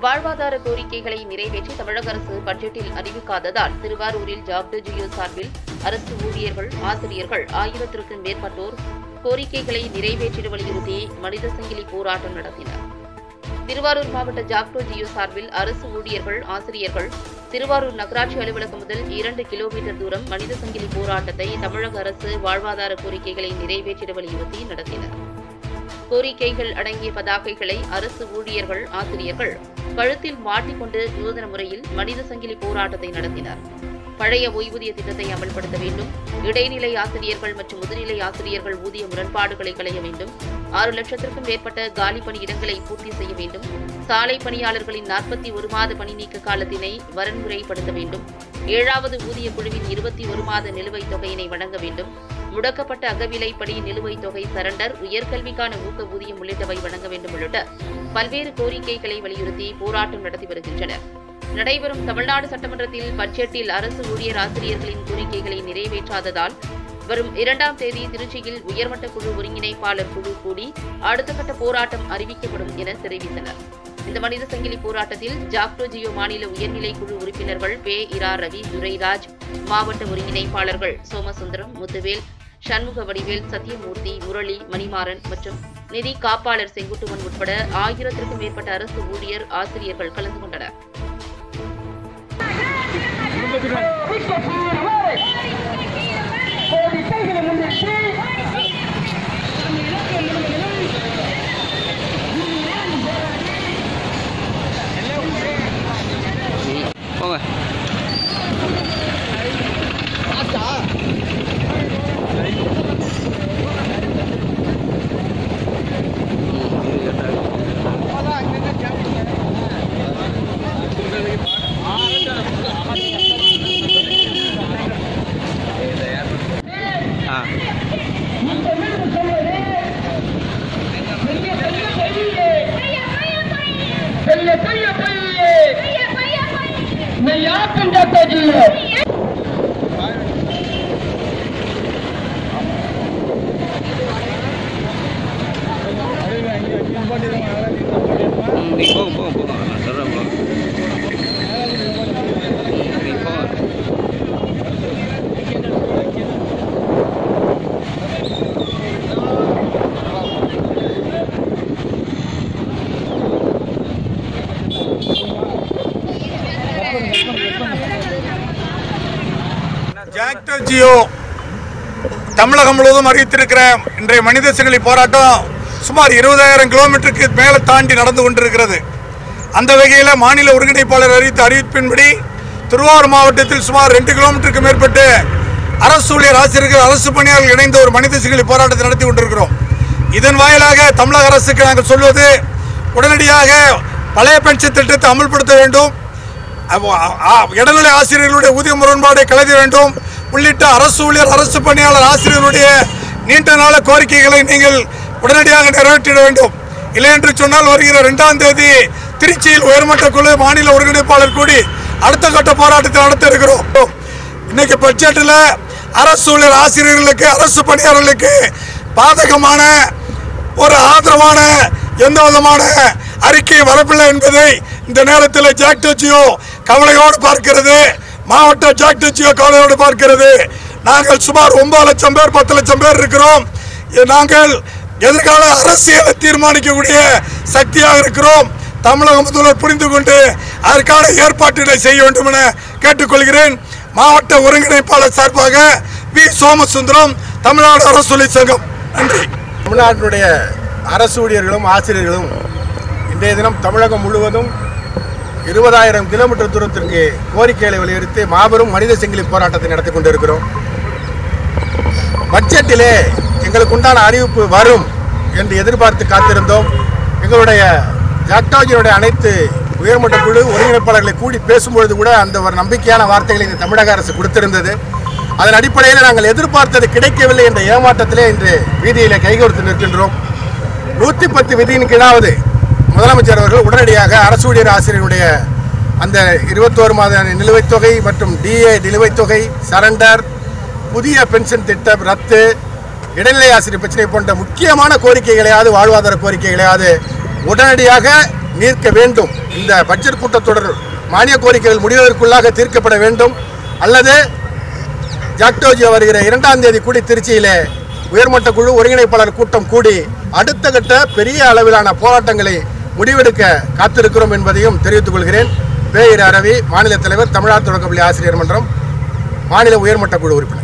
வாழ்வாதார கோரிக்கைகளை நிறைவேற்றி தமிழக அரசு பட்ஜெட்டில் அறிவிக்காததால் திருவாரூரில் ஜாக்டோ ஜியோ சார்பில் அரசு ஊழியர்கள் ஆசிரியர்கள் ஆயிரத்திற்கும் மேற்பட்டோர் கோரிக்கைகளை நிறைவேற்றிட வலியுறுத்தி மனித சங்கிலி போராட்டம் நடத்தினர் திருவாரூர் மாவட்ட ஜாக்டோ ஜியோ சார்பில் அரசு ஊழியர்கள் ஆசிரியர்கள் திருவாரூர் நகராட்சி அலுவலகம் முதல் இரண்டு கிலோமீட்டர் தூரம் மனித சங்கிலி போராட்டத்தை தமிழக அரசு வாழ்வாதார கோரிக்கைகளை நிறைவேற்றிட வலியுறுத்தி நடத்தினர் கோரிக்கைகள் அடங்கிய பதாகைகளை அரசு ஊழியர்கள் ஆசிரியர்கள் கழுத்தில் மாட்டிக்கொண்டு நூதன முறையில் மனித சங்கிலி போராட்டத்தை நடத்தினர் பழைய ஓய்வூதிய திட்டத்தை அமல்படுத்த வேண்டும் இடைநிலை ஆசிரியர்கள் மற்றும் முதுநிலை ஆசிரியர்கள் ஊதிய முரண்பாடுகளை களைய வேண்டும் ஆறு லட்சத்திற்கும் மேற்பட்ட காலி பணியிடங்களை பூர்த்தி செய்ய வேண்டும் சாலை பணியாளர்களின் நாற்பத்தி ஒரு மாத பணி நீக்க காலத்தினை வரன்முறைப்படுத்த வேண்டும் ஏழாவது ஊதிய குழுவின் இருபத்தி ஒரு மாத நிலுவைத் தொகையினை வழங்க வேண்டும் முடக்கப்பட்ட அகவிலைப்படி நிலுவைத் தொகை சரண்டர் உயர்கல்விக்கான ஊக்க ஊதியம் உள்ளிட்டவை வழங்க வேண்டும் உள்ளிட்ட பல்வேறு கோரிக்கைகளை வலியுறுத்தி போராட்டம் நடத்தி வருகின்றனர் நடைபெறும் தமிழ்நாடு சட்டமன்றத்தில் பட்ஜெட்டில் அரசு ஊழியர் ஆசிரியர்களின் கோரிக்கைகளை நிறைவேற்றாததால் வரும் இரண்டாம் தேதி திருச்சியில் உயர்மட்ட குழு ஒருங்கிணைப்பாளர் குழு கூடி அடுத்த கட்ட போராட்டம் அறிவிக்கப்படும் என தெரிவித்தனர் இந்த மனித சங்கிலி போராட்டத்தில் ஜாக்டோ ஜியோ மாநில உயர்நிலை குழு உறுப்பினர்கள் பே இரா ரவி துரைராஜ் மாவட்ட ஒருங்கிணைப்பாளர்கள் சோமசுந்தரம் முத்துவேல் சண்முக வடிவேல் சத்யமூர்த்தி முரளி மணிமாறன் மற்றும் நிதி காப்பாளர் செங்குட்டுவன் உட்பட ஆயிரத்திற்கும் மேற்பட்ட அரசு ஊழியர் ஆசிரியர்கள் கலந்து கொண்டனர் கோரிக்கைகளை முன்னிட்டு போங்க ஆ பெரிய பெரிய பையே மெய்யாக்கும் டாக்டர்ஜியே ம், நீ போங்க போங்க போங்க நான் சொல்கிறேன் போங்க நீ போங்க ஜாக்டோ ஜியோ தமிழகம் முழுவதும் அறிவித்திருக்கிற இன்றைய மனித சங்கிலி போராட்டம் சுமார் இருபதாயிரம் கிலோமீட்டருக்கு மேலே தாண்டி நடந்து கொண்டிருக்கிறது அந்த வகையில் மாநில ஒருங்கிணைப்பாளர் அறிவித்த அறிவிப்பின்படி திருவாரூர் மாவட்டத்தில் சுமார் ரெண்டு கிலோமீட்டருக்கு மேற்பட்டு அரசு ஊழியர் ஆசிரியர்கள் அரசு பணியாளர்கள் இணைந்த ஒரு மனித சங்கிலி போராட்டத்தை நடத்தி கொண்டிருக்கிறோம் இதன் வாயிலாக தமிழக அரசுக்கு நாங்கள் சொல்வது உடனடியாக பழைய பென்ஷன் திட்டத்தை அமல்படுத்த வேண்டும் அப்போ, ஆ- இடைநிலை ஆசிரியர்களுடைய ஊதிய முரண்பாடை கலைய வேண்டும் உள்ளிட்ட அரசு ஊழியர் அரசு பணியாளர் ஆசிரியர்களுடைய நீண்ட நாள கோரிக்கைகளை நீங்கள் உடனடியாக நிறைவேற்றிட வேண்டும் இல்லை என்று சொன்னால் வருகிற இரண்டாம் தேதி திருச்சியில் உயர்மட்ட குழு மாநில ஒருங்கிணைப்பாளர் கூடி அடுத்த கட்ட போராட்டத்தை நடத்த இருக்கிறோம் இன்னைக்கு பட்ஜெட்டில் அரசு ஊழியர் ஆசிரியர்களுக்கு அரசு பணியாளர்களுக்கு பாதகமான ஒரு ஆதரவான எந்த விதமான அறிக்கை வரவில்லை என்பதை இந்த நேரத்தில் ஜாக்டோஜியோ கவலையோடு பார்க்கிறது மாவட்ட ஜாக்டோஜியோ கவலையோடு பார்க்கிறது நாங்கள் சுமார் ஒன்பது லட்சம் பேர் பத்து லட்சம் பேர் இருக்கிறோம் இது நாங்கள் எதிர்கால அரசியலை தீர்மானிக்கக்கூடிய சக்தியாக இருக்கிறோம் தமிழக முதல்வர் புரிந்து கொண்டு அதற்கான ஏற்பாட்டினை செய்ய வேண்டும் என கேட்டுக்கொள்கிறேன் மாவட்ட ஒருங்கிணைப்பாளர் சார்பாக வி சோமசுந்தரம் தமிழ்நாடு அரசு சங்கம் நன்றி தமிழ்நாட்டினுடைய அரசு ஊழியர்களும் ஆசிரியர்களும் இன்றைய தினம் தமிழகம் முழுவதும் இருபதாயிரம் கிலோமீட்டர் தூரத்திற்கு கோரிக்கைகளை வலியுறுத்தி மாபெரும் மனித சங்கிலி போராட்டத்தை நடத்தி கொண்டிருக்கிறோம் பட்ஜெட்டிலே எங்களுக்கு உண்டான அறிவிப்பு வரும் என்று எதிர்பார்த்து காத்திருந்தோம் எங்களுடைய ஜாக்டாஜினுடைய அனைத்து உயர்மட்ட குழு ஒருங்கிணைப்பாளர்களை கூடி பேசும்பொழுது கூட அந்த ஒரு நம்பிக்கையான வார்த்தைகளை இந்த தமிழக அரசு கொடுத்திருந்தது அதன் அடிப்படையில் நாங்கள் எதிர்பார்த்தது கிடைக்கவில்லை என்ற ஏமாற்றத்திலே இன்று வீதியிலே கைகோர்த்து நிற்கின்றோம் நூற்றி பத்து விதியின் கீழாவது முதலமைச்சர் அவர்கள் உடனடியாக அரசு ஊழியர் ஆசிரியருடைய அந்த இருபத்தோரு மாத நிலுவைத் தொகை மற்றும் டிஏ நிலுவைத் தொகை சரண்டர் புதிய பென்ஷன் திட்டம் ரத்து இடைநிலை ஆசிரியர் பிரச்சனை போன்ற முக்கியமான கோரிக்கைகளையாவது வாழ்வாதார கோரிக்கைகளையாவது உடனடியாக நீர்க்க வேண்டும் இந்த பட்ஜெட் கூட்டத்தொடர் மானிய கோரிக்கைகள் முடிவதற்குள்ளாக தீர்க்கப்பட வேண்டும் அல்லது ஜாக்டோஜி வருகிற இரண்டாம் தேதி கூடி திருச்சியிலே உயர்மட்ட குழு ஒருங்கிணைப்பாளர் கூட்டம் கூடி அடுத்த கட்ட பெரிய அளவிலான போராட்டங்களை முடிவெடுக்க காத்திருக்கிறோம் என்பதையும் தெரிவித்துக் கொள்கிறேன் பேயிர அரவி மாநில தலைவர் தமிழ்நாடு தொடக்கப்பள்ளி ஆசிரியர் மன்றம் மாநில உயர்மட்ட குழு உறுப்பினர்